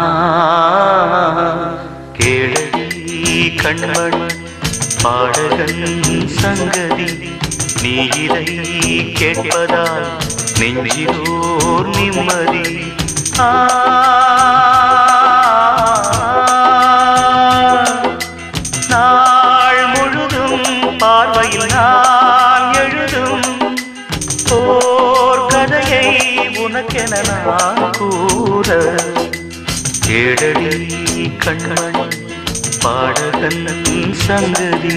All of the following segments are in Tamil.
கேளடி கண்மண் பாடகன் சங்கதி நீ இதை கேட்பதால் நெஞ்சிலோர் நிம்மதி ஆ நாள் முழுதும் பார்வையில் நான் எழுதும் ஓர் கதையை உனக்கென நான் கூற கேடடி கண்மண் பாடகன் சங்கதி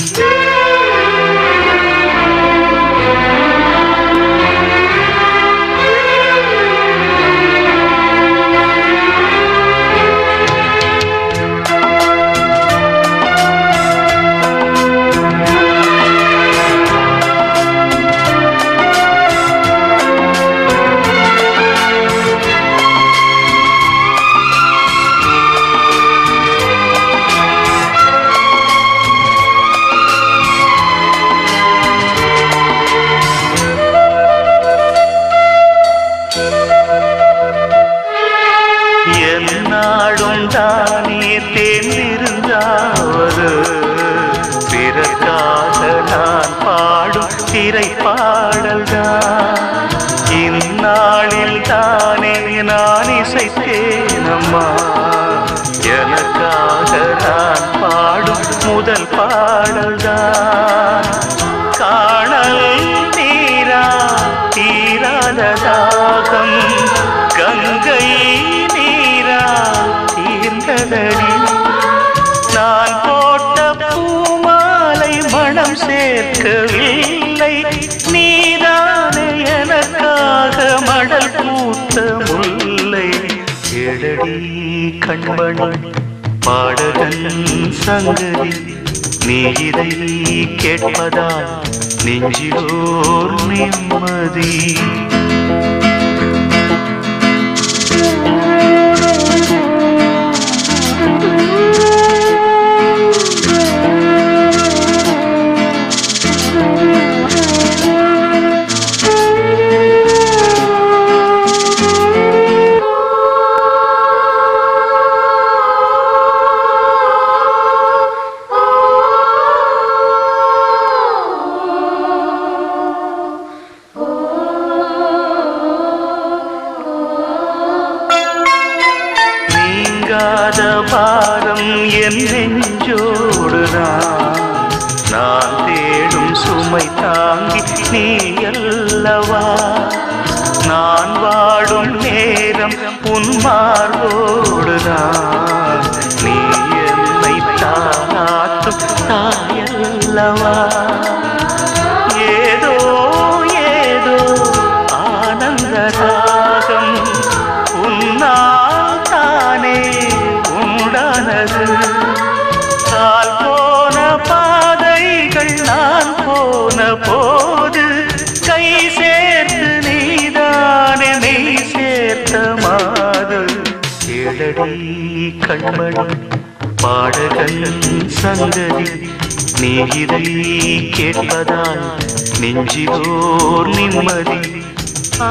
என்னாடும் தானே தேர்ந்திருந்தாவது பிறக்காக நான் பாடும் திரைப்பாடல்தான் இந்நாளில் தானே நான் இசைத்தேனம்மா எனக்காக நான் பாடும் முதல் பாடல்தான் காணல் நீரா தீராத தாகம் கங்கை நீரா தீர்ந்ததடி நான் போட்ட பூமாலை மனம் சேர்க்கவில்லை நீதானே எனக்காக மடல் பூத்த முல்லை எடடி கண்மண் பாடகன் சங்கதி நீ இதை கேட்பதால் நெஞ்சிலோர் நிம்மதி நீங்காத பாரம் என் நெஞ்சோடுதான் நான் தேடும் சுமை தாங்கி நீ அல்லவா நான் வாடும் நேரம் உன் மார்போடுதான் நீ என்னை தானாட்டும் தாயல்லவா ஏதோ ஏதோ ஆனந்த ராகம் உன்னால் தானே உண்டானது கால் போன பாதைகள் நான் போன போது கை சேர்த்து நீதானே நீ சேர்த்த மாது கேளடி கண்மணி பாடகன் சங்கதி நீ இதை கேட்பதால் நெஞ்சிலோர் நிம்மதி ஆ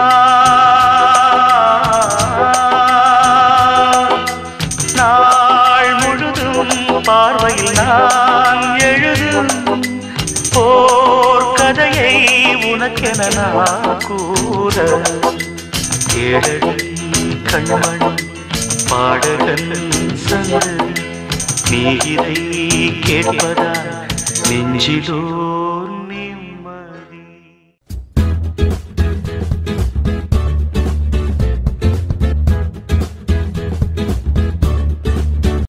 நாள் முழுதும் பார்வையில் நான் எழுதும் ஓர் கதையை உனக்கென நான் கூற கேளடி கண்மணி பாடகன் சங்கதி நீ இதை கேட்பதா நெஞ்சிலோ